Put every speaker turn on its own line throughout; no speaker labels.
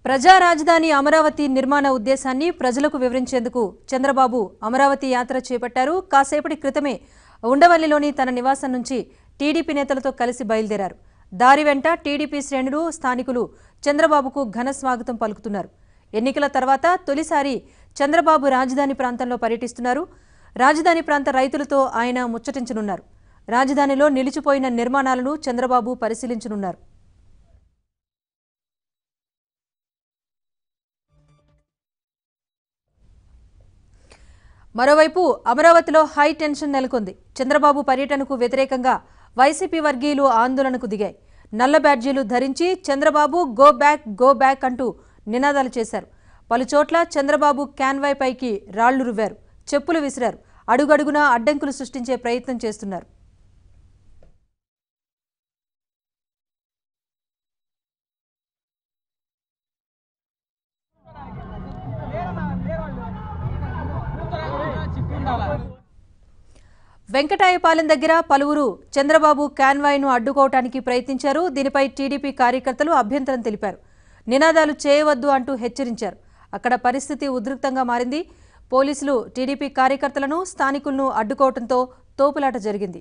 ప్రజా రాజధాని అమరావతి నిర్మాణ ఉద్దేశాన్ని ప్రజలకు వివరించేందుకు చంద్రబాబు అమరావతి యాత్ర చేపట్టారు కాసేపటి క్రితమే ఉండవల్లిలోని తన నివాసం నుంచి టీడీపీ నేతలతో కలిసి బయలుదేరారు దారి వెంట టీడీపీ శ్రేణులు స్థానికులు చంద్రబాబుకు ఘన స్వాగతం పలుకుతున్నారు ఎన్నికల తర్వాత తొలిసారి చంద్రబాబు రాజధాని ప్రాంతంలో పర్యటిస్తున్నారు రాజధాని ప్రాంత రైతులతో ఆయన ముచ్చటించనున్నారు రాజధానిలో నిలిచిపోయిన నిర్మాణాలను చంద్రబాబు పరిశీలించనున్నారు మరోవైపు అమరావతిలో హై టెన్షన్ నెలకొంది చంద్రబాబు పర్యటనకు వ్యతిరేకంగా వైసీపీ వర్గీయులు ఆందోళనకు దిగాయి నల్ల బ్యాడ్జీలు ధరించి Chandrababu go back go back అంటూ నినాదాలు చేశారు పలుచోట్ల చంద్రబాబు క్యాన్వాయ్ పైకి రాళ్లు రువ్వారు చెప్పులు విసిరారు అడుగడుగునా అడ్డంకులు సృష్టించే ప్రయత్నం చేస్తున్నారు వెంకటాయపాలెం దగ్గర పలువురు చంద్రబాబు కాన్వాయ్ను అడ్డుకోవటానికి ప్రయత్నించారు దీనిపై టీడీపీ కార్యకర్తలు అభ్యంతరం తెలిపారు నినాదాలు చేయవద్దు అంటూ హెచ్చరించారు అక్కడ పరిస్థితి ఉద్రిక్తంగా మారింది పోలీసులు టీడీపీ కార్యకర్తలను స్థానికులను అడ్డుకోవడంతో తోపులాట జరిగింది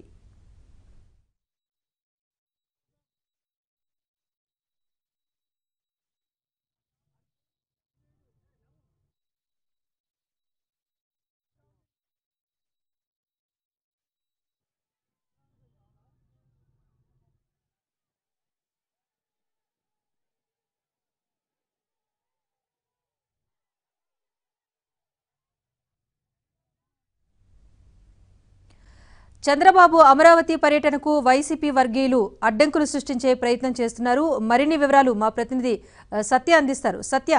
చంద్రబాబు అమరావతి పర్యటనకు వైసీపీ వర్గీయులు అడ్డంకులు సృష్టించే ప్రయత్నం చేస్తున్నారు మరిన్ని వివరాలు మా ప్రతినిధి ఆ, సత్య అందిస్తారు సత్య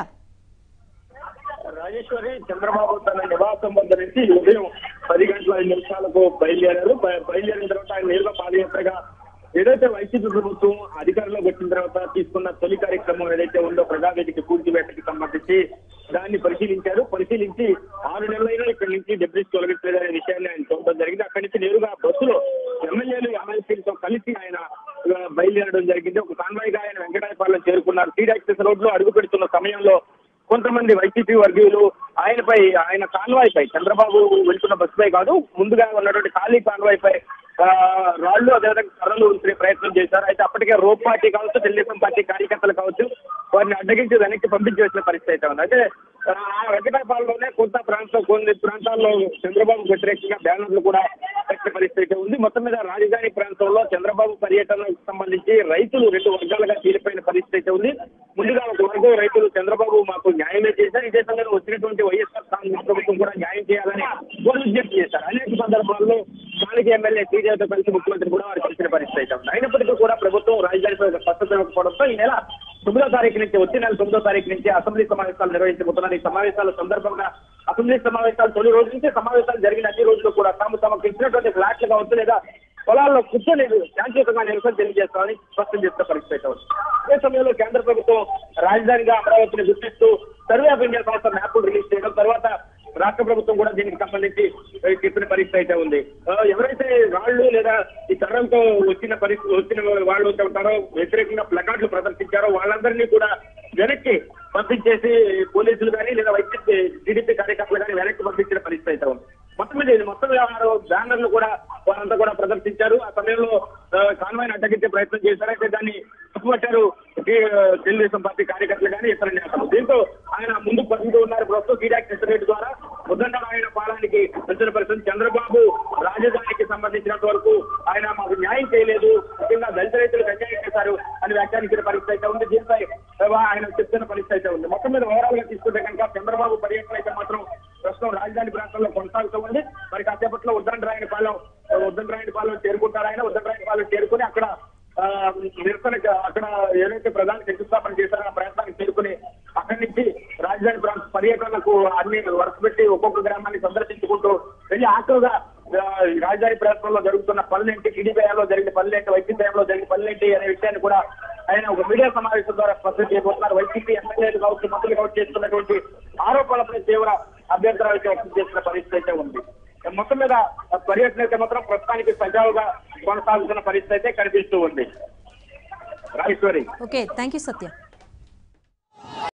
రాజేశ్వరి చంద్రబాబు తన నివాసం వద్ద నుంచి ఉదయం పది గంటల ఐదు నిమిషాలకు బయలుదేరారు బయ- బయలుదేరిన తర్వాత ఆయన నేరుగా పాదయాత్రగా ఏదైతే వైసీపీ ప్రభుత్వం అధికారంలోకి వచ్చిన తర్వాత తీసుకున్న తొలి కార్యక్రమం ఏదైతే ఉందో ప్రజావేదిక కూల్చివేతకి సంబంధించి దాన్ని పరిశీలించారు పరిశీలించి ఆరు నెలలైనా ఇక్కడి నుంచి డెబ్రిస్ తొలగించలేదనే విషయాన్ని ఆయన చూడడం జరిగింది అక్కడి నుంచి నేరుగా బస్సులో ఎమ్మెల్యేలు ఎమ్మెల్సీలతో కలిసి ఆయన ఆ, బయలుదేరడం జరిగింది ఒక కాన్వాయ్ గా ఆయన వెంకటాయపాలెం చేరుకున్నారు సీడ్ యాక్సెస్ రోడ్ లో అడుగు పెడుతున్న సమయంలో కొంతమంది వైసీపీ వర్గీయులు ఆయనపై ఆయన కాన్వాయ్ పై చంద్రబాబు వెళ్తున్న బస్సుపై కాదు ముందుగా ఉన్నటువంటి ఖాళీ కాన్వాయ్ పై ఆ, రాళ్లు అదేవిధంగా కర్రలు ఉంచే ప్రయత్నం చేశారు అయితే అప్పటికే రోప్ పార్టీ కావచ్చు తెలుగుదేశం పార్టీ కార్యకర్తలు కావచ్చు వారిని అడ్డగించి వెనక్కి పంపించేసిన పరిస్థితి అయితే ఉంది అయితే ఆ, ఆ వెంకటాపాలలోనే కొంత ప్రాంతం కొన్ని ప్రాంతాల్లో చంద్రబాబు వ్యతిరేకంగా బ్యానర్లు కూడా పెట్టిన పరిస్థితి అయితే ఉంది మొత్తం మీద రాజధాని ప్రాంతంలో చంద్రబాబు పర్యటనకు సంబంధించి రైతులు రెండు వర్గాలుగా చీలిపోయిన పరిస్థితి అయితే ఉంది ముందుగా ఒక వర్గం రైతులు చంద్రబాబు మాకు న్యాయమే చేశారు ఇదే సమయంలో వచ్చినటువంటి వైఎస్ఆర్ కాంగ్రెస్ ప్రభుత్వం కూడా న్యాయం చేయాలని వాళ్ళు విజ్ఞప్తి చేశారు అనేక సందర్భాల్లో స్థానిక ఎమ్మెల్యే టీజేతో కలిసి ముఖ్యమంత్రి కూడా వారు కలిసిన పరిస్థితి అయితే ఉంది అయినప్పటికీ కూడా ప్రభుత్వం రాజధానిపై ఒక స్పష్టత ఇవ్వకపోవడంతో ఈ నెల తొమ్మిదో తారీఖు నుంచి వచ్చే నెల తొమ్మిదో తారీఖు నుంచి అసెంబ్లీ సమావేశాలు నిర్వహించబోతున్నారు ఈ సమావేశాల సందర్భంగా అసెంబ్లీ సమావేశాలు తొలి రోజు నుంచి సమావేశాలు జరిగిన అన్ని రోజులు కూడా తాము తమకు ఇచ్చినటువంటి ఫ్లాట్లు కావచ్చు లేదా పొలాల్లో కూర్చొని శాంతియుతంగా నిరసన తెలియజేస్తామని స్పష్టం చేస్తున్న పరిస్థితి అయితే ఉంది అదే సమయంలో కేంద్ర ప్రభుత్వం రాజధానిగా అమరావతిని గుర్తిస్తూ సర్వే ఆఫ్ ఇండియా సంస్థ మ్యాప్లు రిలీజ్ చేయడం తర్వాత రాష్ట్ర ప్రభుత్వం కూడా దీనికి సంబంధించి ఆ, చెప్పిన పరిస్థితి అయితే ఉంది ఆ, ఎవరైతే రాళ్లు లేదా ఈ తరంతో వచ్చిన పరిస్థితి వచ్చిన వాళ్ళు ఉంటారో వ్యతిరేకంగా ప్లకార్డులు ప్రదర్శించారో వాళ్ళందరినీ కూడా వెనక్కి పంపించేసి పోలీసులు కానీ లేదా వైద్య టీడీపీ కార్యకర్తలు కానీ వెనక్కి పంపించిన పరిస్థితి అయితే ఉంది మొత్తం మీద ఇది మొత్తం వ్యవహారం బ్యానర్లు కూడా వారంతా కూడా ప్రదర్శించారు ఆ సమయంలో కాన్వాయిని అడ్డగించే ప్రయత్నం చేశారు అయితే దాన్ని తప్పుపట్టారు ఈ, ఆ, తెలుగుదేశం పార్టీ కార్యకర్తలు కానీ ఇతర నేతలు దీంతో ఆయన ముందు పరుగుతూ ఉన్నారు ప్రస్తుతం సీడాక్ సెక్రటరీ ద్వారా ఉద్దండరాయణ పాలనకి వచ్చిన పరిస్థితి చంద్రబాబు రాజధానికి సంబంధించినంత వరకు ఆయన మాకు న్యాయం చేయలేదు ముఖ్యంగా దళిత రైతులకు అన్యాయం చేశారు అని వ్యాఖ్యానించిన పరిస్థితి అయితే ఉంది దీనిపై ఆ, ఆయన చెప్తున్న పరిస్థితి అయితే ఉంది మొత్తం మీద ఓవరాల్ గా తీసుకుంటే కనుక చంద్రబాబు పర్యటన అయితే మాత్రం ప్రస్తుతం రాజధాని ప్రాంతంలో కొనసాగుతూ ఉంది మరి కాసేపట్లో ఉద్దండరాయణ పాలెం ఉద్దండరాయణ పాలెం చేరుకుంటారు ఆయన ఉద్దండరాయణ పాలెం చేరుకుని అక్కడ ఆ, నిరసన అక్కడ ఏదైతే ప్రధాన శంకుస్థాపన చేశారో ఆ ప్రాంతానికి చేరుకుని అక్కడి నుంచి రాజధాని ప్రాంత పర్యటనకు అన్ని వరుస పెట్టి ఒక్కొక్క గ్రామాన్ని సందర్శించుకుంటూ వెళ్ళి ఆఖరుగా ఆ, రాజధాని ప్రాంతంలో జరుగుతున్న పనులేంటి టీడీపీ హయాంలో జరిగిన పనులేంటి వైసీపీ హయాంలో జరిగిన పనులేంటి అనే విషయాన్ని కూడా ఆయన ఒక మీడియా సమావేశం ద్వారా స్పష్టం చేయబోతున్నారు వైసీపీ ఎమ్మెల్యేలు కావచ్చు మంత్రులు కావచ్చు చేస్తున్నటువంటి ఆరోపణలపై తీవ్ర అభ్యంతరాలు అయితే వ్యక్తం చేసిన పరిస్థితి అయితే ఉంది మొత్తం మీద పర్యటన అయితే మాత్రం ప్రస్తుతానికి సజావుగా కొనసాగుతున్న పరిస్థితి అయితే కనిపిస్తూ ఉంది Rajeshwari
okay thank you Satya